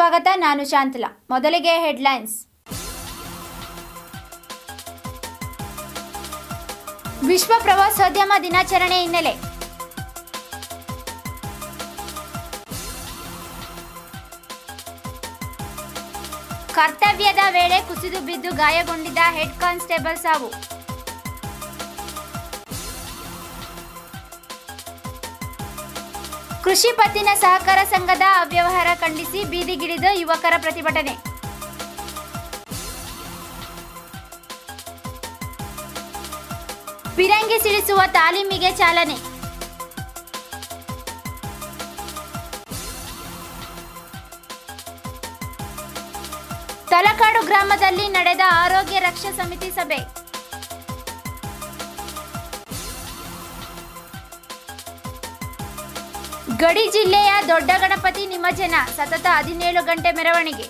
ಸ್ವಾಗತ ನಾನು ಶಾಂತಲಾ ಮೊದಲಿಗೆ ಹೆಡ್ಲೈನ್ಸ್ ವಿಶ್ವ ಪ್ರವಾಸೋದ್ಯಮ ದಿನಾಚರಣೆ ಹಿನ್ನೆಲೆ ಕರ್ತವ್ಯದ ವೇಳೆ ಕುಸಿದು ಬಿದ್ದು ಗಾಯಗೊಂಡಿದ್ದ ಹೆಡ್ ಕಾನ್ಸ್ಟೇಬಲ್ ಸಾವು ಕೃಷಿ ಪತ್ತಿನ ಸಹಕಾರ ಸಂಘದ ಅವ್ಯವಹಾರ ಖಂಡಿಸಿ ಬೀದಿಗಿಳಿದ ಯುವಕರ ಪ್ರತಿಭಟನೆ ಪಿರಂಗಿ ಸಿಡಿಸುವ ತಾಲೀಮಿಗೆ ಚಾಲನೆ ತಲಕಾಡು ಗ್ರಾಮದಲ್ಲಿ ನಡೆದ ಆರೋಗ್ಯ ರಕ್ಷಾ ಸಮಿತಿ ಸಭೆ ಗಡಿ ಜಿಲ್ಲೆಯ ದೊಡ್ಡ ಗಣಪತಿ ನಿಮಜ್ಜನ ಸತತ ಹದಿನೇಳು ಗಂಟೆ ಮೆರವಣಿಗೆ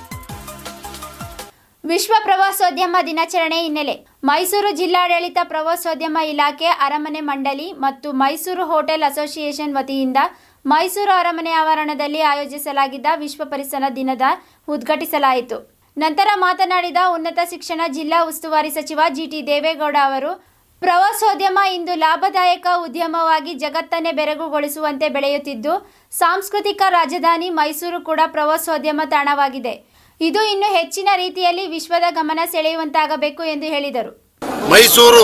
ವಿಶ್ವ ಪ್ರವಾಸೋದ್ಯಮ ದಿನಾಚರಣೆ ಹಿನ್ನೆಲೆ ಮೈಸೂರು ಜಿಲ್ಲಾಡಳಿತ ಪ್ರವಾಸೋದ್ಯಮ ಇಲಾಖೆ ಅರಮನೆ ಮಂಡಳಿ ಮತ್ತು ಮೈಸೂರು ಹೋಟೆಲ್ ಅಸೋಸಿಯೇಷನ್ ವತಿಯಿಂದ ಮೈಸೂರು ಅರಮನೆ ಆವರಣದಲ್ಲಿ ಆಯೋಜಿಸಲಾಗಿದ್ದ ವಿಶ್ವ ಪರಿಸರ ದಿನದ ಉದ್ಘಾಟಿಸಲಾಯಿತು ನಂತರ ಮಾತನಾಡಿದ ಉನ್ನತ ಶಿಕ್ಷಣ ಜಿಲ್ಲಾ ಉಸ್ತುವಾರಿ ಸಚಿವ ಜಿಟಿ ದೇವೇಗೌಡ ಅವರು ಪ್ರವಾಸೋದ್ಯಮ ಇಂದು ಲಾಭದಾಯಕ ಉದ್ಯಮವಾಗಿ ಜಗತ್ತನ್ನೇ ಬೆರಗುಗೊಳಿಸುವಂತೆ ಬೆಳೆಯುತ್ತಿದ್ದು ಸಾಂಸ್ಕೃತಿಕ ರಾಜಧಾನಿ ಮೈಸೂರು ಕೂಡ ಪ್ರವಾಸೋದ್ಯಮ ತಾಣವಾಗಿದೆ ಇದು ಇನ್ನು ಹೆಚ್ಚಿನ ರೀತಿಯಲ್ಲಿ ವಿಶ್ವದ ಗಮನ ಸೆಳೆಯುವಂತಾಗಬೇಕು ಎಂದು ಹೇಳಿದರು ಮೈಸೂರು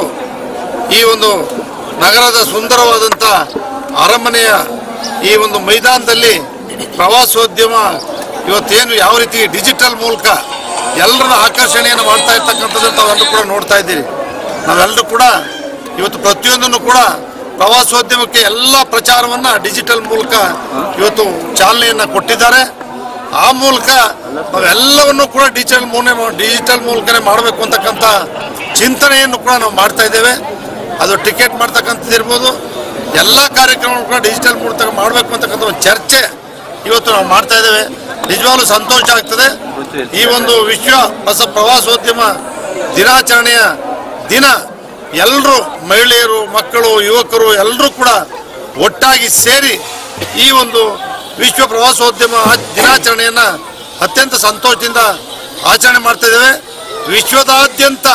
ಈ ಒಂದು ನಗರದ ಸುಂದರವಾದಂಥ ಅರಮನೆಯ ಈ ಒಂದು ಮೈದಾನದಲ್ಲಿ ಪ್ರವಾಸೋದ್ಯಮ ಇವತ್ತೇನು ಯಾವ ರೀತಿ ಡಿಜಿಟಲ್ ಮೂಲಕ ಎಲ್ಲರ ಆಕರ್ಷಣೆಯನ್ನು ಮಾಡ್ತಾ ಇರ್ತಕ್ಕಂಥದ್ದು ತಾವೆಲ್ಲರೂ ಕೂಡ ನೋಡ್ತಾ ಇದ್ದೀರಿ ನಾವೆಲ್ಲರೂ ಕೂಡ ಇವತ್ತು ಪ್ರತಿಯೊಂದನ್ನು ಕೂಡ ಪ್ರವಾಸೋದ್ಯಮಕ್ಕೆ ಎಲ್ಲ ಪ್ರಚಾರವನ್ನು ಡಿಜಿಟಲ್ ಮೂಲಕ ಇವತ್ತು ಚಾಲನೆಯನ್ನು ಕೊಟ್ಟಿದ್ದಾರೆ ಆ ಮೂಲಕ ನಾವೆಲ್ಲವನ್ನು ಕೂಡ ಡಿಜಿಟಲ್ ಮೂಲ ಡಿಜಿಟಲ್ ಮೂಲಕನೇ ಮಾಡಬೇಕು ಅಂತಕ್ಕಂಥ ಚಿಂತನೆಯನ್ನು ಕೂಡ ನಾವು ಮಾಡ್ತಾ ಇದ್ದೇವೆ ಅದು ಟಿಕೆಟ್ ಮಾಡ್ತಕ್ಕಂಥದ್ದು ಇರ್ಬೋದು ಎಲ್ಲ ಕಾರ್ಯಕ್ರಮಗಳು ಕೂಡ ಡಿಜಿಟಲ್ ಮೂಲಕ ಮಾಡಬೇಕು ಅಂತಕ್ಕಂಥ ಒಂದು ಚರ್ಚೆ ಇವತ್ತು ನಾವು ಮಾಡ್ತಾ ಇದ್ದೇವೆ ನಿಜವಾಗ್ಲೂ ಸಂತೋಷ ಆಗ್ತದೆ ಈ ಒಂದು ವಿಶ್ವ ಹೊಸ ಪ್ರವಾಸೋದ್ಯಮ ದಿನಾಚರಣೆಯ ದಿನ ಎಲ್ಲರೂ ಮಹಿಳೆಯರು ಮಕ್ಕಳು ಯುವಕರು ಎಲ್ಲರೂ ಕೂಡ ಒಟ್ಟಾಗಿ ಸೇರಿ ಈ ಒಂದು ವಿಶ್ವ ಪ್ರವಾಸೋದ್ಯಮ ದಿನಾಚರಣೆಯನ್ನು ಅತ್ಯಂತ ಸಂತೋಷದಿಂದ ಆಚರಣೆ ಮಾಡ್ತಾ ಇದ್ದೇವೆ ವಿಶ್ವದಾದ್ಯಂತ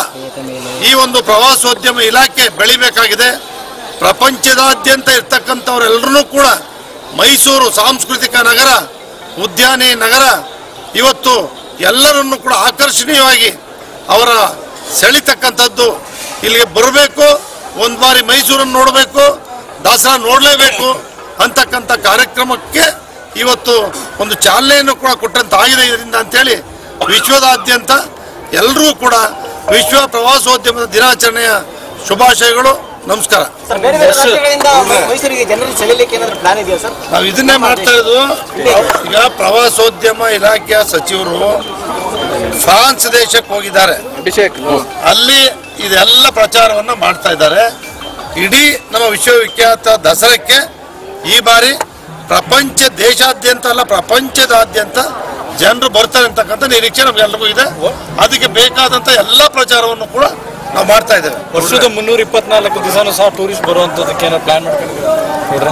ಈ ಒಂದು ಪ್ರವಾಸೋದ್ಯಮ ಇಲಾಖೆ ಬೆಳಿಬೇಕಾಗಿದೆ ಪ್ರಪಂಚದಾದ್ಯಂತ ಇರ್ತಕ್ಕಂಥವರೆಲ್ಲರೂ ಕೂಡ ಮೈಸೂರು ಸಾಂಸ್ಕೃತಿಕ ನಗರ ಉದ್ಯಾನೆ ನಗರ ಇವತ್ತು ಎಲ್ಲರನ್ನು ಕೂಡ ಆಕರ್ಷಣೀಯವಾಗಿ ಅವರ ಸೆಳಿತಕ್ಕಂಥದ್ದು ಇಲ್ಲಿಗೆ ಬರಬೇಕು ಒಂದು ಬಾರಿ ಮೈಸೂರನ್ನು ನೋಡಬೇಕು ದಸರಾ ನೋಡಲೇಬೇಕು ಅಂತಕ್ಕಂಥ ಕಾರ್ಯಕ್ರಮಕ್ಕೆ ಇವತ್ತು ಒಂದು ಚಾಲನೆಯನ್ನು ಕೂಡ ಕೊಟ್ಟಂತಾಗಿದೆ ಇದರಿಂದ ಅಂತೇಳಿ ವಿಶ್ವದಾದ್ಯಂತ ಎಲ್ಲರೂ ಕೂಡ ವಿಶ್ವ ಪ್ರವಾಸೋದ್ಯಮದ ದಿನಾಚರಣೆಯ ಶುಭಾಶಯಗಳು ನಮಸ್ಕಾರ ಸರ್ ಬೇರೆ ಬೇರೆ ರಾಜ್ಯಗಳಿಂದ ಮೈಸೂರಿಗೆ ಜನರನ್ನು ಸೆಳೆಯಲಿಕ್ಕೆ ಏನಾದ್ರು ಪ್ಲಾನ್ ಇದೆಯಾ ಸರ್ ನಾವು ಇದನ್ನೇ ಮಾಡ್ತಾ ಇರೋದು ಈಗ ಪ್ರವಾಸೋದ್ಯಮ ಇಲಾಖೆಯ ಸಚಿವರು ಫ್ರಾನ್ಸ್ ದೇಶಕ್ಕೆ ಹೋಗಿದ್ದಾರೆ ಅಲ್ಲಿ ಇದೆಲ್ಲ ಪ್ರಚಾರವನ್ನು ಮಾಡ್ತಾ ಇದ್ದಾರೆ ಇಡೀ ನಮ್ಮ ವಿಶ್ವವಿಖ್ಯಾತ ದಸರಕ್ಕೆ ಈ ಬಾರಿ ಪ್ರಪಂಚ ದೇಶಾದ್ಯಂತ ಅಲ್ಲ ಪ್ರಪಂಚದಾದ್ಯಂತ ಜನರು ಬರ್ತಾರೆ ಅಂತಕ್ಕಂಥ ನಿರೀಕ್ಷೆ ನಮ್ಗೆಲ್ರಿಗೂ ಇದೆ ಅದಕ್ಕೆ ಬೇಕಾದಂಥ ಎಲ್ಲ ಪ್ರಚಾರವನ್ನು ಕೂಡ ನಾವು ಮಾಡ್ತಾ ಇದ್ದೇವೆ ವರ್ಷದ ಮುನ್ನೂರ ಇಪ್ಪತ್ನಾಲ್ಕು ದಿವಸನೂ ಸಹ ಟೂರಿಸ್ಟ್ ಬರುವಂಥದ್ದಕ್ಕೆ ಏನೋ ಪ್ಲಾನ್ ಮಾಡ್ಕೊಂಡಿದ್ದೀರಾ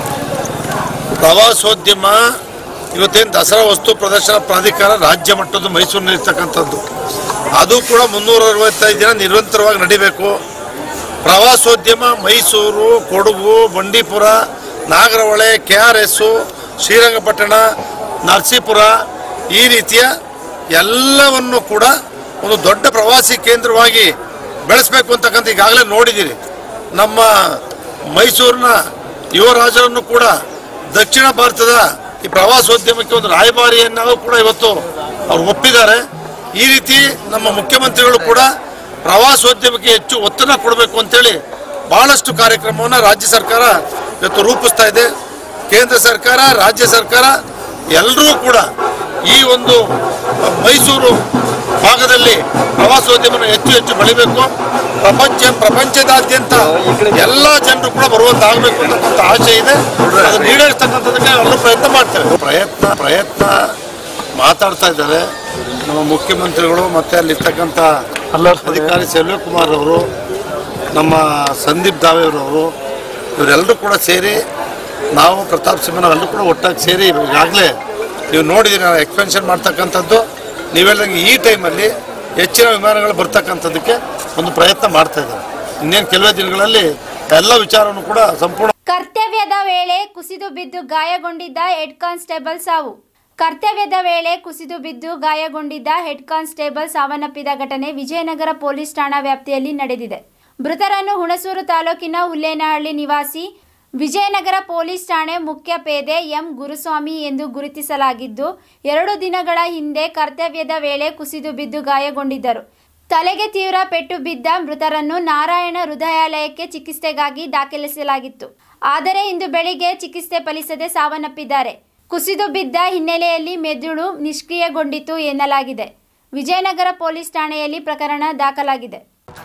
ಪ್ರವಾಸೋದ್ಯಮ ಇವತ್ತೇನು ದಸರಾ ವಸ್ತು ಪ್ರದರ್ಶನ ಪ್ರಾಧಿಕಾರ ರಾಜ್ಯ ಮಟ್ಟದ ಮೈಸೂರಿನಲ್ಲಿ ಇರ್ತಕ್ಕಂಥದ್ದು ಅದು ಕೂಡ ಮುನ್ನೂರ ಅರವತ್ತೈದು ದಿನ ನಿರಂತರವಾಗಿ ನಡಿಬೇಕು ಪ್ರವಾಸೋದ್ಯಮ Mysuru Kodagu Bandipura Nagarahole K R S Srirangapatna Narasipura ಈ ರೀತಿಯ ಎಲ್ಲವನ್ನು ಕೂಡ ಒಂದು ದೊಡ್ಡ ಪ್ರವಾಸಿ ಕೇಂದ್ರವಾಗಿ ಬೆಳೆಸಬೇಕು ಅಂತಕ್ಕಂಥ ಈಗಾಗಲೇ ನೋಡಿದ್ದೀರಿ ನಮ್ಮ ಮೈಸೂರಿನ ಯುವರಾಜರನ್ನು ಕೂಡ ದಕ್ಷಿಣ ಭಾರತದ ಈ ಪ್ರವಾಸೋದ್ಯಮಕ್ಕೆ ಒಂದು ರಾಯಭಾರಿಯನ್ನಾಗೂ ಕೂಡ ಇವತ್ತು ಅವ್ರು ಒಪ್ಪಿದ್ದಾರೆ ಈ ರೀತಿ ನಮ್ಮ ಮುಖ್ಯಮಂತ್ರಿಗಳು ಕೂಡ ಪ್ರವಾಸೋದ್ಯಮಕ್ಕೆ ಹೆಚ್ಚು ಒತ್ತಡ ಕೊಡಬೇಕು ಅಂತೇಳಿ ಬಹಳಷ್ಟು ಕಾರ್ಯಕ್ರಮವನ್ನು ರಾಜ್ಯ ಸರ್ಕಾರ ಇವತ್ತು ರೂಪಿಸ್ತಾ ಇದೆ ಕೇಂದ್ರ ಸರ್ಕಾರ ರಾಜ್ಯ ಸರ್ಕಾರ ಎಲ್ಲರೂ ಕೂಡ ಈ ಒಂದು ಮೈಸೂರು ಭಾಗದಲ್ಲಿ ಪ್ರವಾಸೋದ್ಯಮನ ಹೆಚ್ಚು ಹೆಚ್ಚು ಬೆಳಿಬೇಕು ಪ್ರಪಂಚ ಪ್ರಪಂಚದಾದ್ಯಂತ ಎಲ್ಲ ಜನರು ಕೂಡ ಬರುವಂತಾಗಬೇಕು ಅಂತಕ್ಕಂಥ ಆಸೆ ಇದೆ ಅದು ಈಡೇರಿಸ್ತಕ್ಕಂಥದಕ್ಕೆ ಎಲ್ಲರೂ ಪ್ರಯತ್ನ ಮಾಡ್ತೇವೆ ಪ್ರಯತ್ನ ಪ್ರಯತ್ನ ಮಾತಾಡ್ತಾ ಇದ್ದಾರೆ ನಮ್ಮ ಮುಖ್ಯಮಂತ್ರಿಗಳು ಮತ್ತೆ ಅಲ್ಲಿರ್ತಕ್ಕಂಥ ಅಧಿಕಾರಿ ಸೆಲ್ವಕುಮಾರ್ ಅವರು ನಮ್ಮ ಸಂದೀಪ್ ದಾವೇರವರು ಇವರೆಲ್ಲರೂ ಕೂಡ ಸೇರಿ ನಾವು ಪ್ರತಾಪ್ ಸಿಂಹ ನಾವೆಲ್ಲರೂ ಕೂಡ ಒಟ್ಟಾಗಿ ಸೇರಿ ಈಗಾಗಲೇ ನೀವು ನೋಡಿದ್ದೀರಿ ನಾವು ಎಕ್ಸ್ಪೆನ್ಷನ್ ಮಾಡ್ತಕ್ಕಂಥದ್ದು ನೀವೆಲ್ಲರಿಗೆ ಈ ಟೈಮಲ್ಲಿ ಹೆಚ್ಚಿನ ವಿಮಾನಗಳು ಬರ್ತಕ್ಕಂಥದ್ದಕ್ಕೆ ಒಂದು ಪ್ರಯತ್ನ ಮಾಡ್ತಾ ಇದ್ದಾರೆ ಇನ್ನೇನು ಕೆಲವೇ ದಿನಗಳಲ್ಲಿ ಎಲ್ಲ ವಿಚಾರವನ್ನು ಕೂಡ ಸಂಪೂರ್ಣ ಕರ್ತವ್ಯದ ವೇಳೆ ಕುಸಿದು ಬಿದ್ದು ಗಾಯಗೊಂಡಿದ್ದ ಹೆಡ್ ಕಾನ್ಸ್ಟೇಬಲ್ ಸಾವು ಕರ್ತವ್ಯದ ವೇಳೆ ಕುಸಿದು ಬಿದ್ದು ಗಾಯಗೊಂಡಿದ್ದ ಹೆಡ್ ಕಾನ್ಸ್ಟೇಬಲ್ ಸಾವನ್ನಪ್ಪಿದ ಘಟನೆ ವಿಜಯನಗರ ಪೊಲೀಸ್ ಠಾಣಾ ವ್ಯಾಪ್ತಿಯಲ್ಲಿ ನಡೆದಿದೆ ಮೃತರನ್ನು ಹುಣಸೂರು ತಾಲೂಕಿನ ಹುಲ್ಲೇನಹಳ್ಳಿ ನಿವಾಸಿ ವಿಜಯನಗರ ಪೊಲೀಸ್ ಠಾಣೆ ಮುಖ್ಯ ಪೇದೆ ಎಂ ಗುರುಸ್ವಾಮಿ ಎಂದು ಗುರುತಿಸಲಾಗಿದ್ದು ಎರಡು ದಿನಗಳ ಹಿಂದೆ ಕರ್ತವ್ಯದ ವೇಳೆ ಕುಸಿದು ಬಿದ್ದು ಗಾಯಗೊಂಡಿದ್ದರು ತಲೆಗೆ ತೀವ್ರ ಪೆಟ್ಟು ಬಿದ್ದ ಮೃತರನ್ನು ನಾರಾಯಣ ಹೃದಯಾಲಯಕ್ಕೆ ಚಿಕಿತ್ಸೆಗಾಗಿ ದಾಖಲಿಸಲಾಗಿತ್ತು ಆದರೆ ಇಂದು ಬೆಳಿಗ್ಗೆ ಚಿಕಿತ್ಸೆ ಫಲಿಸದೆ ಸಾವನ್ನಪ್ಪಿದ್ದಾರೆ ಕುಸಿದು ಬಿದ್ದ ಹಿನ್ನೆಲೆಯಲ್ಲಿ ಮೆದುಳು ನಿಷ್ಕ್ರಿಯಗೊಂಡಿತು ಎನ್ನಲಾಗಿದೆ ವಿಜಯನಗರ ಪೊಲೀಸ್ ಠಾಣೆಯಲ್ಲಿ ಪ್ರಕರಣ ದಾಖಲಾಗಿದೆ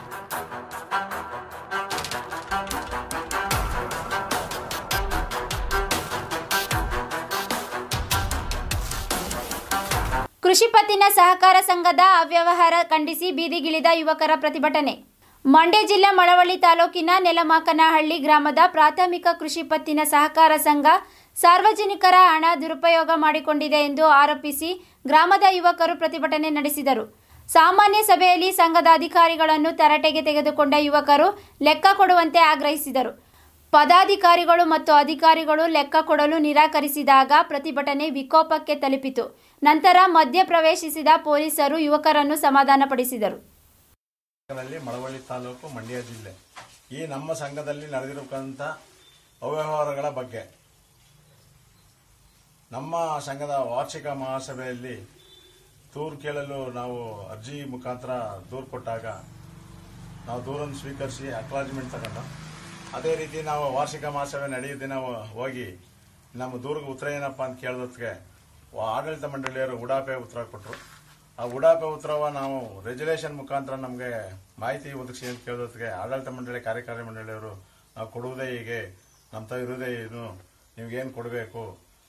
ಕೃಷಿ ಪತ್ತಿನ ಸಹಕಾರ ಸಂಘದ ಅವ್ಯವಹಾರ ಖಂಡಿಸಿ ಬೀದಿಗಿಳಿದ ಯುವಕರ ಪ್ರತಿಭಟನೆ ಮಂಡ್ಯ ಜಿಲ್ಲೆ ಮಳವಳ್ಳಿ ತಾಲೂಕಿನ ನೆಲಮಾಕನಹಳ್ಳಿ ಗ್ರಾಮದ ಪ್ರಾಥಮಿಕ ಕೃಷಿ ಪತ್ತಿನ ಸಹಕಾರ ಸಂಘ ಸಾರ್ವಜನಿಕರ ಹಣ ದುರುಪಯೋಗ ಮಾಡಿಕೊಂಡಿದೆ ಎಂದು ಆರೋಪಿಸಿ ಗ್ರಾಮದ ಯುವಕರು ಪ್ರತಿಭಟನೆ ನಡೆಸಿದರು ಸಾಮಾನ್ಯ ಸಭೆಯಲ್ಲಿ ಸಂಘದ ಅಧಿಕಾರಿಗಳನ್ನು ತರಟೆಗೆ ತೆಗೆದುಕೊಂಡ ಯುವಕರು ಲೆಕ್ಕ ಕೊಡುವಂತೆ ಆಗ್ರಹಿಸಿದರು ಪದಾಧಿಕಾರಿಗಳು ಮತ್ತು ಅಧಿಕಾರಿಗಳು ಲೆಕ್ಕ ಕೊಡಲು ನಿರಾಕರಿಸಿದಾಗ ಪ್ರತಿಭಟನೆ ವಿಕೋಪಕ್ಕೆ ತಲುಪಿತು ನಂತರ ಮಧ್ಯ ಪ್ರವೇಶಿಸಿದ ಪೊಲೀಸರು ಯುವಕರನ್ನು ಸಮಾಧಾನಪಡಿಸಿದರು ನಲ್ಲಿ ಮಳವಳ್ಳಿ ತಾಲೂಕು ಮಂಡ್ಯ ಜಿಲ್ಲೆ ಈ ನಮ್ಮ ಸಂಘದಲ್ಲಿ ನಡೆದಿರತಕ್ಕಂಥ ಅವ್ಯವಹಾರಗಳ ಬಗ್ಗೆ ನಮ್ಮ ಸಂಘದ ವಾರ್ಷಿಕ ಮಹಾಸಭೆಯಲ್ಲಿ ದೂರು ಕೇಳಲು ನಾವು ಅರ್ಜಿ ಮುಖಾಂತರ ದೂರು ಕೊಟ್ಟಾಗ ನಾವು ದೂರನ್ನು ಸ್ವೀಕರಿಸಿ ಅಕ್ಲಾಜ್ಮೆಂಟ್ ತಗೊಂಡು ಅದೇ ರೀತಿ ನಾವು ವಾರ್ಷಿಕ ಮಹಾಸಭೆ ನಡೆಯೋ ದಿನ ಹೋಗಿ ನಮ್ಮ ದೂರಿಗೆ ಉತ್ತರ ಏನಪ್ಪ ಅಂತ ಕೇಳಿದಕ್ಕೆ ಆಡಳಿತ ಮಂಡಳಿಯವರು ಉಡಾಪೆ ಉತ್ತರ ಕೊಟ್ಟರು ಆ ಉಡಾಪೆ ಉತ್ತರವ ನಾವು ರೆಜುಲೇಷನ್ ಮುಖಾಂತರ ನಮಗೆ ಮಾಹಿತಿ ಒದಗಿಸಿ ಅಂತ ಕೇಳೋದಕ್ಕೆ ಆಡಳಿತ ಮಂಡಳಿ ಕಾರ್ಯಕಾರಿ ಮಂಡಳಿಯವರು ನಾವು ಕೊಡುವುದೇ ಹೀಗೆ ನಮ್ಮ ತ ಇರುವುದೇ ಏನು ನಿಮ್ಗೇನು ಕೊಡಬೇಕು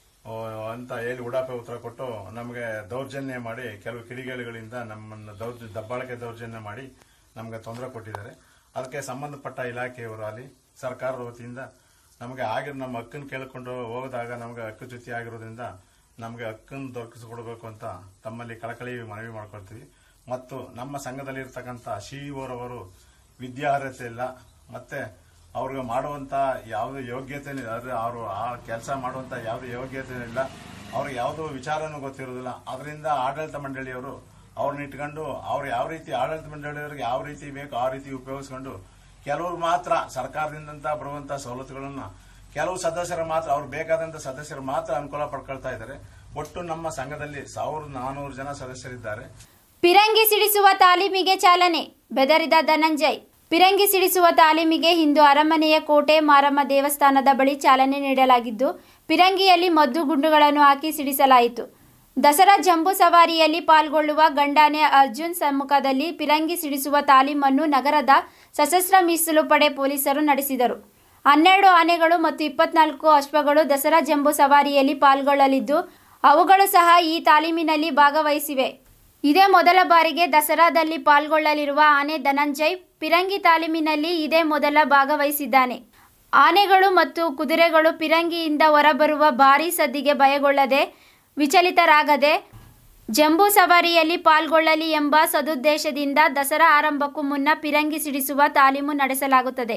ಅಂತ ಹೇಳಿ ಉಡಾಪೆ ಉತ್ತರ ಕೊಟ್ಟು ನಮಗೆ ದೌರ್ಜನ್ಯ ಮಾಡಿ ಕೆಲವು ಕಿಡಿಗೇಡಿಗಳಿಂದ ನಮ್ಮನ್ನು ದೌರ್ಜ ದಬ್ಬಾಳಿಕೆ ದೌರ್ಜನ್ಯ ಮಾಡಿ ನಮಗೆ ತೊಂದರೆ ಕೊಟ್ಟಿದ್ದಾರೆ ಅದಕ್ಕೆ ಸಂಬಂಧಪಟ್ಟ ಇಲಾಖೆಯವರು ಅಲ್ಲಿ ಸರ್ಕಾರದ ವತಿಯಿಂದ ನಮಗೆ ಆಗಿರೋ ನಮ್ಮ ಹಕ್ಕನ್ನು ಕೇಳಿಕೊಂಡು ಹೋದಾಗ ನಮಗೆ ಹಕ್ಕು ಚ್ಯುತಿ ಆಗಿರೋದ್ರಿಂದ ನಮಗೆ ಹಕ್ಕನ್ನು ದೊರಕಿಸಿಕೊಡ್ಬೇಕು ಅಂತ ತಮ್ಮಲ್ಲಿ ಕಳಕಳಿ ಮನವಿ ಮಾಡ್ಕೊಳ್ತೀವಿ ಮತ್ತು ನಮ್ಮ ಸಂಘದಲ್ಲಿ ಇರ್ತಕ್ಕಂಥ ಸಿಇಒರವರು ವಿದ್ಯಾರ್ಹತೆ ಇಲ್ಲ ಮತ್ತೆ ಅವ್ರಿಗೆ ಮಾಡುವಂತ ಯಾವುದೇ ಯೋಗ್ಯತೆ ಅಂದ್ರೆ ಅವರು ಆ ಕೆಲಸ ಮಾಡುವಂತ ಯಾವುದೇ ಯೋಗ್ಯತೆ ಇಲ್ಲ ಅವ್ರಿಗೆ ಯಾವುದೋ ವಿಚಾರನೂ ಗೊತ್ತಿರೋದಿಲ್ಲ ಅದರಿಂದ ಆಡಳಿತ ಮಂಡಳಿಯವರು ಅವ್ರನ್ನ ಇಟ್ಕೊಂಡು ಅವ್ರು ಯಾವ ರೀತಿ ಆಡಳಿತ ಮಂಡಳಿಯವರಿಗೆ ಯಾವ ರೀತಿ ಬೇಕು ಆ ರೀತಿ ಉಪಯೋಗಿಸ್ಕೊಂಡು ಕೆಲವರು ಮಾತ್ರ ಸರ್ಕಾರದಿಂದ ಬರುವಂತ ಸವಲತ್ತುಗಳನ್ನ ಕೆಲವು ಸದಸ್ಯರು ಮಾತ್ರ ಅವ್ರು ಬೇಕಾದಂತ ಸದಸ್ಯರು ಮಾತ್ರ ಅನುಕೂಲ ಪಡ್ಕೊಳ್ತಾ ಇದ್ದಾರೆ ಒಟ್ಟು ನಮ್ಮ ಸಂಘದಲ್ಲಿ ಸಾವಿರದ ನಾನೂರು ಜನ ಸದಸ್ಯರಿದ್ದಾರೆ ಪಿರಂಗಿ ಸಿಡಿಸುವ ತಾಲೀಮಿಗೆ ಚಾಲನೆ ಬೆದರಿದ ಧನಂಜಯ್ ಪಿರಂಗಿ ಸಿಡಿಸುವ ತಾಲೀಮಿಗೆ ಇಂದು ಅರಮನೆಯ ಕೋಟೆ ಮಾರಮ್ಮ ದೇವಸ್ಥಾನದ ಬಳಿ ಚಾಲನೆ ನೀಡಲಾಗಿದ್ದು ಪಿರಂಗಿಯಲ್ಲಿ ಮದ್ದು ಗುಂಡುಗಳನ್ನು ಹಾಕಿ ಸಿಡಿಸಲಾಯಿತು ದಸರಾ ಜಂಬೂ ಸವಾರಿಯಲ್ಲಿ ಪಾಲ್ಗೊಳ್ಳುವ ಗಂಡಾನೆ ಅರ್ಜುನ್ ಸಮ್ಮುಖದಲ್ಲಿ ಪಿರಂಗಿ ಸಿಡಿಸುವ ತಾಲೀಮನ್ನು ನಗರದ ಸಶಸ್ತ್ರ ಮೀಸಲು ಪಡೆ ಪೊಲೀಸರು ನಡೆಸಿದರು ಹನ್ನೆರಡು ಆನೆಗಳು ಮತ್ತು ಇಪ್ಪತ್ನಾಲ್ಕು ಅಶ್ವಗಳು ದಸರಾ ಜಂಬೂ ಸವಾರಿಯಲ್ಲಿ ಪಾಲ್ಗೊಳ್ಳಲಿದ್ದು ಅವುಗಳು ಸಹ ಈ ತಾಲೀಮಿನಲ್ಲಿ ಭಾಗವಹಿಸಿವೆ ಇದೇ ಮೊದಲ ಬಾರಿಗೆ ದಸರಾದಲ್ಲಿ ಪಾಲ್ಗೊಳ್ಳಲಿರುವ ಆನೆ ಧನಂಜಯ್ ಪಿರಂಗಿ ತಾಲೀಮಿನಲ್ಲಿ ಇದೇ ಮೊದಲ ಭಾಗವಹಿಸಿದ್ದಾನೆ ಆನೆಗಳು ಮತ್ತು ಕುದುರೆಗಳು ಪಿರಂಗಿಯಿಂದ ಹೊರಬರುವ ಭಾರೀ ಸದ್ದಿಗೆ ಭಯಗೊಳ್ಳದೆ ವಿಚಲಿತರಾಗದೆ ಜಂಬೂ ಸವಾರಿಯಲ್ಲಿ ಪಾಲ್ಗೊಳ್ಳಲಿ ಎಂಬ ಸದುದ್ದೇಶದಿಂದ ದಸರಾ ಆರಂಭಕ್ಕೂ ಮುನ್ನ ಪಿರಂಗಿ ಸಿಡಿಸುವ ತಾಲೀಮು ನಡೆಸಲಾಗುತ್ತದೆ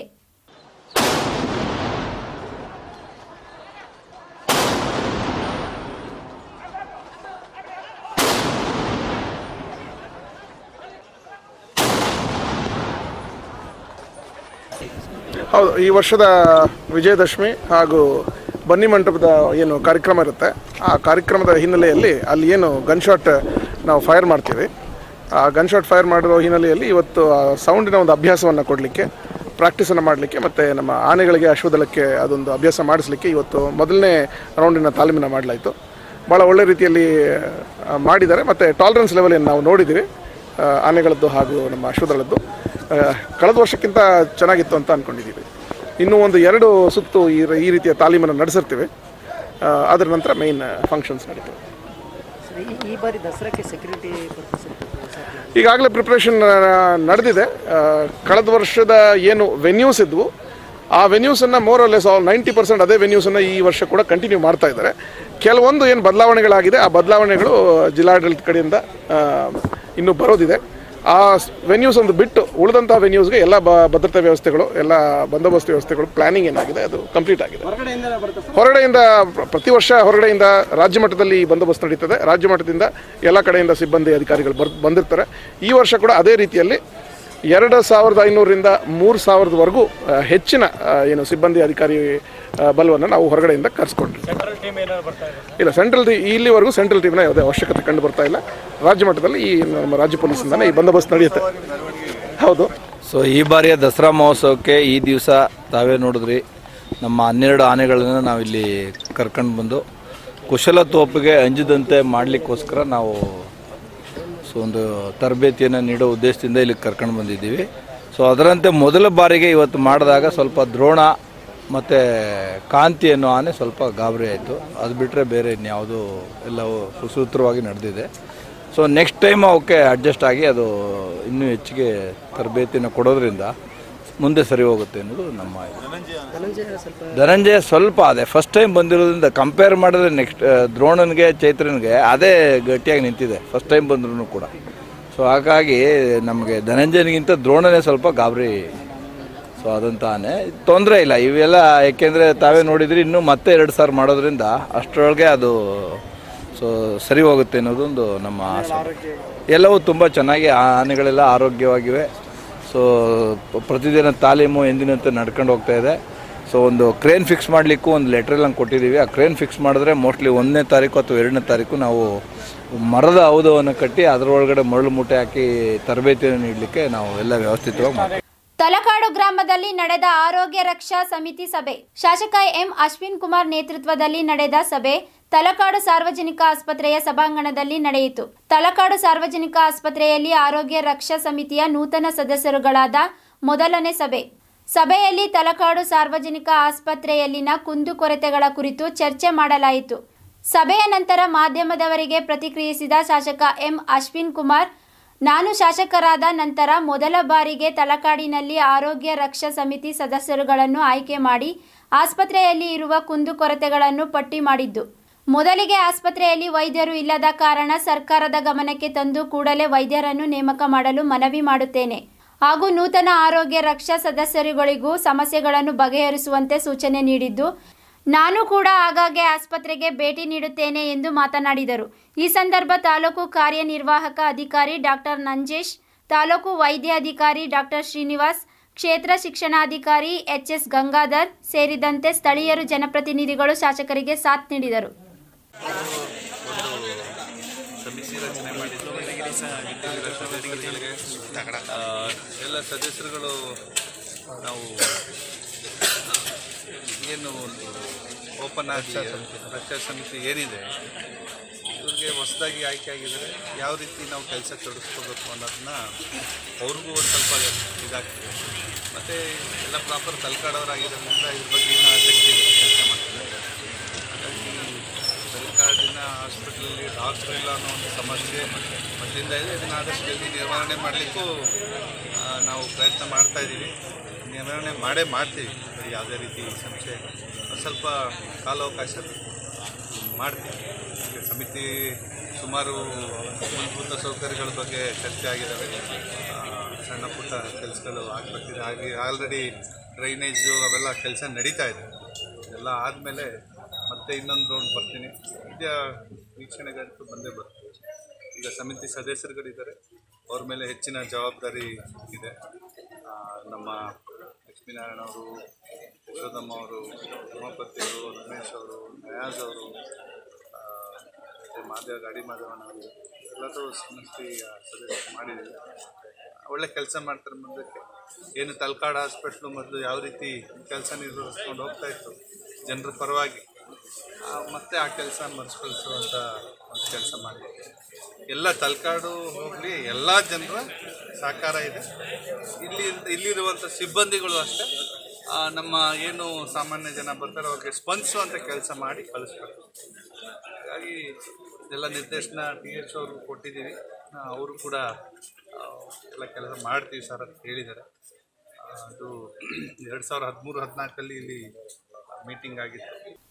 ಹೌದು ಈ ವರ್ಷದ ವಿಜಯದಶಮಿ ಹಾಗೂ ಬನ್ನಿ ಮಂಟಪದ ಏನು ಕಾರ್ಯಕ್ರಮ ಇರುತ್ತೆ ಆ ಕಾರ್ಯಕ್ರಮದ ಹಿನ್ನೆಲೆಯಲ್ಲಿ ಅಲ್ಲಿ ಏನು ಗನ್ ಶಾಟ್ ನಾವು ಫೈರ್ ಮಾಡ್ತೀವಿ ಆ ಗನ್ ಶಾಟ್ ಫೈರ್ ಮಾಡಿರೋ ಹಿನ್ನೆಲೆಯಲ್ಲಿ ಇವತ್ತು ಆ ಸೌಂಡಿನ ಒಂದು ಅಭ್ಯಾಸವನ್ನು ಕೊಡಲಿಕ್ಕೆ ಪ್ರಾಕ್ಟೀಸನ್ನು ಮಾಡಲಿಕ್ಕೆ ಮತ್ತು ನಮ್ಮ ಆನೆಗಳಿಗೆ ಅಶ್ವದಳಕ್ಕೆ ಅದೊಂದು ಅಭ್ಯಾಸ ಮಾಡಿಸ್ಲಿಕ್ಕೆ ಇವತ್ತು ಮೊದಲನೇ ರೌಂಡಿನ ತಾಲೀಮನ್ನು ಮಾಡಲಾಯಿತು ಭಾಳ ಒಳ್ಳೆ ರೀತಿಯಲ್ಲಿ ಆ, ಮಾಡಿದ್ದಾರೆ ಮತ್ತು ಟಾಲರೆನ್ಸ್ ಲೆವೆಲ್ ಏನು ನಾವು ನೋಡಿದ್ದೀವಿ ಆ, ಆನೆಗಳದ್ದು ಹಾಗೂ ನಮ್ಮ ಅಶ್ವದಳದ್ದು ಆ, ಕಳೆದ ವರ್ಷಕ್ಕಿಂತ ಚೆನ್ನಾಗಿತ್ತು ಅಂತ ಅಂದ್ಕೊಂಡಿದ್ದೀವಿ ಇನ್ನೂ ಒಂದು ಎರಡು ಸುತ್ತು ಈ ರ- ಈ ರೀತಿಯ ತಾಲೀಮನ್ನು ನಡೆಸಿರ್ತೀವಿ ಆ, ಅದರ ನಂತರ ಮೇಯ್ನ್ ಫಂಕ್ಷನ್ಸ್ ನಡೀತವೆ ಈ- ಈ ಬಾರಿ ದಸರಾಕ್ಕೆ ಸೆಕ್ಯೂರಿಟಿ ಪರ್ಪಸ್ ಈಗಾಗಲೇ ಪ್ರಿಪ್ರೇಷನ್ ನಡೆದಿದೆ ಆ, ಕಳೆದ ವರ್ಷದ ಏನು ವೆನ್ಯೂಸ್ ಇದ್ವು ಆ ವೆನ್ಯೂಸನ್ನು more less all ninety percent ಅದೇ ವೆನ್ಯೂಸನ್ನು ಈ ವರ್ಷ ಕೂಡ ಕಂಟಿನ್ಯೂ ಮಾಡ್ತಾ ಇದ್ದಾರೆ ಕೆಲವೊಂದು ಏನು ಬದಲಾವಣೆಗಳಾಗಿದೆ ಆ ಬದಲಾವಣೆಗಳು ಜಿಲ್ಲಾಡಳಿತ ಕಡೆಯಿಂದ ಆ, ಇನ್ನೂ ಬರೋದಿದೆ ಆ ವೆನ್ಯೂಸ್ ಒಂದು ಬಿಟ್ಟು ಉಳಿದಂಥ ವೆನ್ಯೂಸ್ಗೆ ಎಲ್ಲ ಬ ಭದ್ರತಾ ವ್ಯವಸ್ಥೆಗಳು ಎಲ್ಲ ಬಂದೋಬಸ್ತ್ ವ್ಯವಸ್ಥೆಗಳು ಪ್ಲಾನಿಂಗ್ ಏನಾಗಿದೆ ಅದು ಕಂಪ್ಲೀಟ್ ಆಗಿದೆ ಹೊರಗಡೆಯಿಂದ ಪ್ರ- ಪ್ರತಿ ವರ್ಷ ಹೊರಗಡೆಯಿಂದ ರಾಜ್ಯ ಮಟ್ಟದಲ್ಲಿ ಈ ಬಂದೋಬಸ್ತ್ ನಡೀತದೆ ರಾಜ್ಯ ಮಟ್ಟದಿಂದ ಎಲ್ಲ ಕಡೆಯಿಂದ ಸಿಬ್ಬಂದಿ ಅಧಿಕಾರಿಗಳು ಬರ್ ಬಂದಿರ್ತಾರೆ ಈ ವರ್ಷ ಕೂಡ ಅದೇ ರೀತಿಯಲ್ಲಿ ಎರಡು ಸಾವಿರದ ಐನೂರರಿಂದ ಮೂರು ಸಾವಿರದವರೆಗೂ ಆ, ಹೆಚ್ಚಿನ ಆ, ಏನು ಸಿಬ್ಬಂದಿ ಅಧಿಕಾರಿ ಆ, ಬಲವನ್ನು ನಾವು ಹೊರಗಡೆಯಿಂದ ಕರೆಸ್ಕೊಂಡ್ರಿ ಸೆಂಟ್ರಲ್ ಟೀಮ್ ಏನಾದ್ರು ಬರ್ತಾ ಇದೆ ಇಲ್ಲ ಸೆಂಟ್ರಲ್ ಟೀ ಇಲ್ಲಿವರೆಗೂ ಸೆಂಟ್ರಲ್ ಟೀಮ್ನ ಯಾವುದೇ ಅವಶ್ಯಕತೆ ಕಂಡು ಬರ್ತಾ ಇಲ್ಲ ರಾಜ್ಯ ಮಟ್ಟದಲ್ಲಿ ಈ ನಮ್ಮ ರಾಜ್ಯ ಪೊಲೀಸಿಂದಾನೇ ಈ ಬಂದೋಬಸ್ತ್ ನಡೆಯುತ್ತೆ ಹೌದು ಸೊ ಈ ಬಾರಿಯ ದಸರಾ ಮಹೋತ್ಸವಕ್ಕೆ ಈ ದಿವಸ ತಾವೇ ನೋಡಿದ್ರಿ ನಮ್ಮ ಹನ್ನೆರಡು ಆನೆಗಳನ್ನು ನಾವಿಲ್ಲಿ ಕರ್ಕೊಂಡು ಬಂದು ಕುಶಲ ತೋಪಿಗೆ ಅಂಜದಂತೆ ಮಾಡಲಿಕ್ಕೋಸ್ಕರ ನಾವು ಸೊ ಒಂದು ತರಬೇತಿಯನ್ನು ನೀಡೋ ಉದ್ದೇಶದಿಂದ ಇಲ್ಲಿ ಕರ್ಕೊಂಡು ಬಂದಿದ್ದೀವಿ ಸೊ ಅದರಂತೆ ಮೊದಲ ಬಾರಿಗೆ ಇವತ್ತು ಮಾಡಿದಾಗ ಸ್ವಲ್ಪ ದ್ರೋಣ ಮತ್ತು ಕಾಂತಿ ಅನ್ನೋ ಆನೆ ಸ್ವಲ್ಪ ಗಾಬರಿ ಆಯಿತು ಅದು ಬಿಟ್ಟರೆ ಬೇರೆ ಇನ್ಯಾವುದು ಎಲ್ಲವೂ ಸುಸೂತ್ರವಾಗಿ ನಡೆದಿದೆ ಸೊ ನೆಕ್ಸ್ಟ್ ಟೈಮ್ ಅವಕ್ಕೆ ಅಡ್ಜಸ್ಟ್ ಆಗಿ ಅದು ಇನ್ನೂ ಹೆಚ್ಚಿಗೆ ತರಬೇತಿನ ಕೊಡೋದ್ರಿಂದ ಮುಂದೆ ಸರಿ ಹೋಗುತ್ತೆ ಅನ್ನೋದು ನಮ್ಮ ಇದು. ಧನಂಜಯ ಸ್ವಲ್ಪ ಅದೇ ಫಸ್ಟ್ ಟೈಮ್ ಬಂದಿರೋದ್ರಿಂದ ಕಂಪೇರ್ ಮಾಡಿದ್ರೆ ನೆಕ್ಸ್ಟ್ ದ್ರೋಣನ್ಗೆ ಚೈತ್ರನ್ಗೆ ಅದೇ ಗಟ್ಟಿಯಾಗಿ ನಿಂತಿದೆ ಫಸ್ಟ್ ಟೈಮ್ ಬಂದ್ರೂ ಕೂಡ ಸೊ ಹಾಗಾಗಿ ನಮಗೆ ಧನಂಜಯನಿಗಿಂತ ದ್ರೋಣನೇ ಸ್ವಲ್ಪ ಗಾಬರಿ ಸೊ ಅದಂತ ಆನೆ ತೊಂದರೆ ಇಲ್ಲ ಇವೆಲ್ಲ ಯಾಕೆಂದರೆ ತಾವೇ ನೋಡಿದ್ರಿ ಇನ್ನೂ ಮತ್ತೆ ಎರಡು ಸಾವಿರ ಮಾಡೋದ್ರಿಂದ ಅಷ್ಟರೊಳಗೆ ಅದು ಸೊ ಸರಿ ಹೋಗುತ್ತೆ ಅನ್ನೋದೊಂದು ನಮ್ಮ ಆಸೆ ಎಲ್ಲವೂ ತುಂಬ ಚೆನ್ನಾಗಿ ಆ ಆನೆಗಳೆಲ್ಲ ಆರೋಗ್ಯವಾಗಿವೆ ಸೊ ಪ- ಪ್ರತಿದಿನ ತಾಲೀಮು ಎಂದಿನಂತೆ ನಡ್ಕೊಂಡು ಹೋಗ್ತಾ ಇದೆ ಸೊ ಒಂದು ಕ್ರೇನ್ ಫಿಕ್ಸ್ ಮಾಡಲಿಕ್ಕೂ ಒಂದು ಲೆಟ್ರಲ್ಲಿ ಹಂಗೆ ಕೊಟ್ಟಿದ್ದೀವಿ ಆ ಕ್ರೇನ್ ಫಿಕ್ಸ್ ಮಾಡಿದ್ರೆ ಮೋಸ್ಟ್ಲಿ ಒಂದನೇ ತಾರೀಕು ಅಥವಾ ಎರಡನೇ ತಾರೀಕು ನಾವು ಮರದ ಔದವನ್ನು ಕಟ್ಟಿ ಅದರೊಳಗಡೆ ಮರಳು ಮೂಟೆ ಹಾಕಿ ತರಬೇತಿಯನ್ನು ನೀಡಲಿಕ್ಕೆ ನಾವು ಎಲ್ಲ ವ್ಯವಸ್ಥಿತವಾಗಿ ಮಾಡ್ತೀವಿ ತಲಕಾಡು ಗ್ರಾಮದಲ್ಲಿ ನಡೆದ ಆರೋಗ್ಯ ರಕ್ಷಾ ಸಮಿತಿ ಸಭೆ ಶಾಸಕ ಎಂ ಅಶ್ವಿನ್ ಕುಮಾರ್ ನೇತೃತ್ವದಲ್ಲಿ ನಡೆದ ಸಭೆ ತಲಕಾಡು ಸಾರ್ವಜನಿಕ ಆಸ್ಪತ್ರೆಯ ಸಭಾಂಗಣದಲ್ಲಿ ನಡೆಯಿತು ತಲಕಾಡು ಸಾರ್ವಜನಿಕ ಆಸ್ಪತ್ರೆಯಲ್ಲಿ ಆರೋಗ್ಯ ರಕ್ಷಾ ಸಮಿತಿಯ ನೂತನ ಸದಸ್ಯರುಗಳಾದ ಮೊದಲನೇ ಸಭೆ ಸಭೆಯಲ್ಲಿ ತಲಕಾಡು ಸಾರ್ವಜನಿಕ ಆಸ್ಪತ್ರೆಯಲ್ಲಿನ ಕುಂದುಕೊರತೆಗಳ ಕುರಿತು ಚರ್ಚೆ ಮಾಡಲಾಯಿತು ಸಭೆಯ ನಂತರ ಮಾಧ್ಯಮದವರಿಗೆ ಪ್ರತಿಕ್ರಿಯಿಸಿದ ಶಾಸಕ ಎಂ ಅಶ್ವಿನ್ ಕುಮಾರ್ ನಾನು ಶಾಸಕರಾದ ನಂತರ ಮೊದಲ ಬಾರಿಗೆ ತಲಕಾಡಿನಲ್ಲಿ ಆರೋಗ್ಯ ರಕ್ಷಾ ಸಮಿತಿ ಸದಸ್ಯರುಗಳನ್ನು ಆಯ್ಕೆ ಮಾಡಿ ಆಸ್ಪತ್ರೆಯಲ್ಲಿ ಇರುವ ಕುಂದುಕೊರತೆಗಳನ್ನು ಪಟ್ಟಿ ಮಾಡಿದ್ದು ಮೊದಲಿಗೆ ಆಸ್ಪತ್ರೆಯಲ್ಲಿ ವೈದ್ಯರು ಇಲ್ಲದ ಕಾರಣ ಸರ್ಕಾರದ ಗಮನಕ್ಕೆ ತಂದು ಕೂಡಲೇ ವೈದ್ಯರನ್ನು ನೇಮಕ ಮಾಡಲು ಮನವಿ ಮಾಡುತ್ತೇನೆ ಹಾಗೂ ನೂತನ ಆರೋಗ್ಯ ರಕ್ಷಾ ಸದಸ್ಯರುಗಳಿಗೂ ಸಮಸ್ಯೆಗಳನ್ನು ಬಗೆಹರಿಸುವಂತೆ ಸೂಚನೆ ನೀಡಿದ್ದು ನಾನು ಕೂಡ ಆಗಾಗ್ಗೆ ಆಸ್ಪತ್ರೆಗೆ ಭೇಟಿ ನೀಡುತ್ತೇನೆ ಎಂದು ಮಾತನಾಡಿದರು ಈ ಸಂದರ್ಭ ತಾಲೂಕು ಕಾರ್ಯನಿರ್ವಾಹಕ ಅಧಿಕಾರಿ ಡಾಕ್ಟರ್ ನಂಜೇಶ್ ತಾಲೂಕು ವೈದ್ಯಾಧಿಕಾರಿ ಡಾಕ್ಟರ್ ಶ್ರೀನಿವಾಸ್ ಕ್ಷೇತ್ರ ಶಿಕ್ಷಣಾಧಿಕಾರಿ ಎಚ್ ಎಸ್ ಗಂಗಾಧರ್ ಸೇರಿದಂತೆ ಸ್ಥಳೀಯರು ಜನಪ್ರತಿನಿಧಿಗಳು ಶಾಸಕರಿಗೆ ಸಾಥ್ ನೀಡಿದರು ಸಮಿತಿ ರಚನೆ ಮಾಡಿದ್ದು ಸದಸ್ಯರುಗಳಿಗೆ ಆ, ಎಲ್ಲ ಸದಸ್ಯರುಗಳು ನಾವು ಏನು ಒಂದು ಓಪನ್ ಆಗಿ ರಕ್ಷಾ ಸಮಿತಿ ಏನಿದೆ ಇವ್ರಿಗೆ ಹೊಸದಾಗಿ ಆಯ್ಕೆ ಆಗಿದ್ದಾರೆ ಯಾವ ರೀತಿ ನಾವು ಕೆಲಸ ತೊಡಗಿಸ್ಕೋಬೇಕು ಅನ್ನೋದನ್ನ ಅವ್ರಿಗೂ ಒಂದು ಸ್ವಲ್ಪ ಇದಾಗ್ತದೆ ಮತ್ತು ಎಲ್ಲ ಪ್ರಾಪರ್ ತಲ್ಕಾಡೋರಾಗಿರೋದ್ರಿಂದ ಇದ್ರ ಬಗ್ಗೆ ಇನ್ನೂ ಆಸಕ್ತಿ ಕೆಲಸ ಮಾಡ್ತಾರೆ ಹಾಗಾಗಿ ತಲಕಾಡಿನ ಹಾಸ್ಪಿಟ್ಲಲ್ಲಿ ಡಾಕ್ಟರ್ ಇಲ್ಲ ಅನ್ನೋ ಒಂದು ಸಮಸ್ಯೆ ಮೊದಲಿಂದ ಇದೆ ಇದನ್ನು ಆದಷ್ಟು ಜಲ್ದಿ ನಿರ್ವಹಣೆ ಮಾಡಲಿಕ್ಕೂ ನಾವು ಪ್ರಯತ್ನ ಮಾಡ್ತಾ ಇದ್ದೀವಿ ನಿರ್ವಹಣೆ ಮಾಡೇ ಮಾಡ್ತೀವಿ ಯಾವುದೇ ರೀತಿ ಸಮಸ್ಯೆ ಒಂದು ಸ್ವಲ್ಪ ಕಾಲಾವಕಾಶ ಮಾಡ್ತೀವಿ ಈಗ ಸಮಿತಿ ಸುಮಾರು ಮೂಲಭೂತ ಸೌಕರ್ಯಗಳ ಬಗ್ಗೆ ಚರ್ಚೆ ಆಗಿದ್ದಾವೆ ಆ, ಸಣ್ಣ ಪುಟ್ಟ ಕೆಲಸಗಳು ಆಗ್ಬೇಕಿದೆ ಹಾಗೆ ಆಲ್ರೆಡಿ ಡ್ರೈನೇಜು ಅವೆಲ್ಲ ಕೆಲಸ ನಡೀತಾ ಇದೆ ಎಲ್ಲ ಆದಮೇಲೆ ಮತ್ತೆ ಇನ್ನೊಂದು ರೌಂಡ್ ಬರ್ತೀನಿ ಈಗ ವೀಕ್ಷಣೆಗಂತೂ ಬಂದೇ ಬರ್ತೀವಿ ಈಗ ಸಮಿತಿ ಸದಸ್ಯರುಗಳಿದ್ದಾರೆ ಅವ್ರ ಮೇಲೆ ಹೆಚ್ಚಿನ ಜವಾಬ್ದಾರಿ ಇದೆ ಆ, ನಮ್ಮ ಲಕ್ಷ್ಮೀನಾರಾಯಣ ಅವರು ಯಶೋದಮ್ಮ ಅವರು ಉಮಾಪತಿ ಅವರು ರಮೇಶ್ ಅವರು ನಯಾಜ್ ಅವರು ಆ, ಮತ್ತು ಮಾದೇವ ಗಾಡಿ ಮಾದೇವಣ್ಣ ಅವರು ಎಲ್ಲರೂ ಸಮಿತಿ ಸದಸ್ಯರು ಮಾಡಿದ್ದೀವಿ ಒಳ್ಳೆ ಕೆಲಸ ಮಾಡ್ತಾರೆ ಮುಂದಕ್ಕೆ ಏನು ತಲಕಾಡು ಹಾಸ್ಪಿಟ್ಲು ಮೊದಲು ಯಾವ ರೀತಿ ಕೆಲಸ ನಿರ್ವಹಿಸ್ಕೊಂಡು ಹೋಗ್ತಾ ಇತ್ತು ಜನರ ಪರವಾಗಿ ಆ, ಮತ್ತೆ ಆ ಕೆಲಸ ಮರೆಸ್ಕೊಳಿಸುವಂಥ ಒಂದು ಕೆಲಸ ಮಾಡಿ ಎಲ್ಲ ತಲಕಾಡು ಹೋಗಲಿ ಎಲ್ಲ ಜನರ ಸಹಕಾರ ಇದೆ ಇಲ್ಲಿ ಇಲ್ಲಿರುವಂಥ ಸಿಬ್ಬಂದಿಗಳು ಅಷ್ಟೇ ಆ, ನಮ್ಮ ಏನು ಸಾಮಾನ್ಯ ಜನ ಬರ್ತಾರೆ ಅವ್ರಿಗೆ ಸ್ಪಂದಿಸುವಂಥ ಕೆಲಸ ಮಾಡಿ ಕಳಿಸ್ಬೇಕು ಹಾಗಾಗಿ ಎಲ್ಲ ನಿರ್ದೇಶನ ಟಿ ಎಚ್ ಅವರು ಕೊಟ್ಟಿದ್ದೀವಿ ಆ, ಅವರು ಕೂಡ ಆ, ಎಲ್ಲ ಕೆಲಸ ಮಾಡ್ತೀವಿ ಸರ್ ಅಂತ ಹೇಳಿದ್ದಾರೆ ಆ, ಅದು ಎರಡು ಸಾವಿರದ ಹದಿಮೂರು ಹದಿನಾಲ್ಕಲ್ಲಿ ಇಲ್ಲಿ ಮೀಟಿಂಗ್ ಆಗಿತ್ತು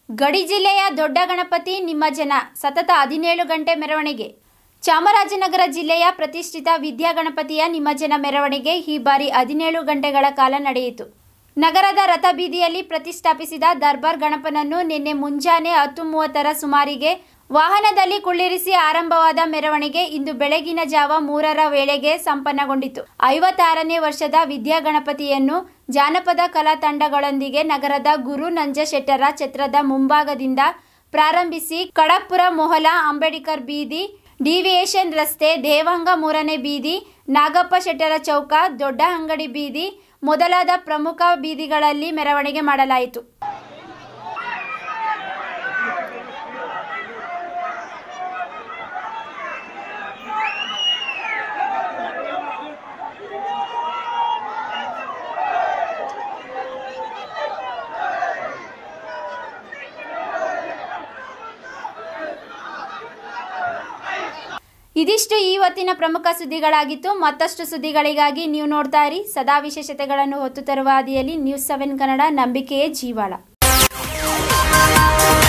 ಗಡಿ ಜಿಲ್ಲೆಯ ದೊಡ್ಡ ಗಣಪತಿ ನಿಮ್ಮ ಜನ ಸತತ ಹದಿನೇಳು ಗಂಟೆ ಮೆರವಣಿಗೆ ಚಾಮರಾಜನಗರ ಜಿಲ್ಲೆಯ ಪ್ರತಿಷ್ಠಿತ ವಿದ್ಯಾಗಣಪತಿಯ ನಿಮಜ್ಜನ ಮೆರವಣಿಗೆ ಈ ಬಾರಿ ಹದಿನೇಳು ಗಂಟೆಗಳ ಕಾಲ ನಡೆಯಿತು ನಗರದ ರಥಬೀದಿಯಲ್ಲಿ ಪ್ರತಿಷ್ಠಾಪಿಸಿದ ದರ್ಬಾರ್ ಗಣಪನನ್ನು ನಿನ್ನೆ ಮುಂಜಾನೆ ಹತ್ತು ಮೂವತ್ತರ ಸುಮಾರಿಗೆ ವಾಹನದಲ್ಲಿ ಕುಳ್ಳಿರಿಸಿ ಆರಂಭವಾದ ಮೆರವಣಿಗೆ ಇಂದು ಬೆಳಗಿನ ಜಾವ ಮೂರರ ವೇಳೆಗೆ ಸಂಪನ್ನಗೊಂಡಿತು ಐವತ್ತಾರನೇ ವರ್ಷದ ವಿದ್ಯಾಗಣಪತಿಯನ್ನು ಜಾನಪದ ಕಲಾ ತಂಡಗಳೊಂದಿಗೆ ನಗರದ ಗುರು ನಂಜಶೆಟ್ಟರ ಛತ್ರದ ಮುಂಭಾಗದಿಂದ ಪ್ರಾರಂಭಿಸಿ ಕಡಪುರ ಮೊಹಲಾ ಅಂಬೇಡ್ಕರ್ ಬೀದಿ ಡಿವಿಯೇಷನ್ ರಸ್ತೆ ದೇವಂಗ ಮೂರನೇ ಬೀದಿ ನಾಗಪ್ಪ ಶೆಟ್ಟರ ಚೌಕ ದೊಡ್ಡ ಅಂಗಡಿ ಬೀದಿ ಮೊದಲಾದ ಪ್ರಮುಖ ಬೀದಿಗಳಲ್ಲಿ ಮೆರವಣಿಗೆ ಮಾಡಲಾಯಿತು ಇದಿಷ್ಟು ಇವತ್ತಿನ ಪ್ರಮುಖ ಸುದ್ದಿಗಳಾಗಿತ್ತು ಮತ್ತಷ್ಟು ಸುದ್ದಿಗಳಿಗಾಗಿ ನೀವು ನೋಡ್ತಾ ಇರಿ ಸದಾ ವಿಶೇಷತೆಗಳನ್ನು ಹೊತ್ತು ತರುವ ಹಾದಿಯಲ್ಲಿ ನ್ಯೂಸ್ ಸೆವೆನ್ ಕನ್ನಡ ನಂಬಿಕೆಯೇ ಜೀವಾಳ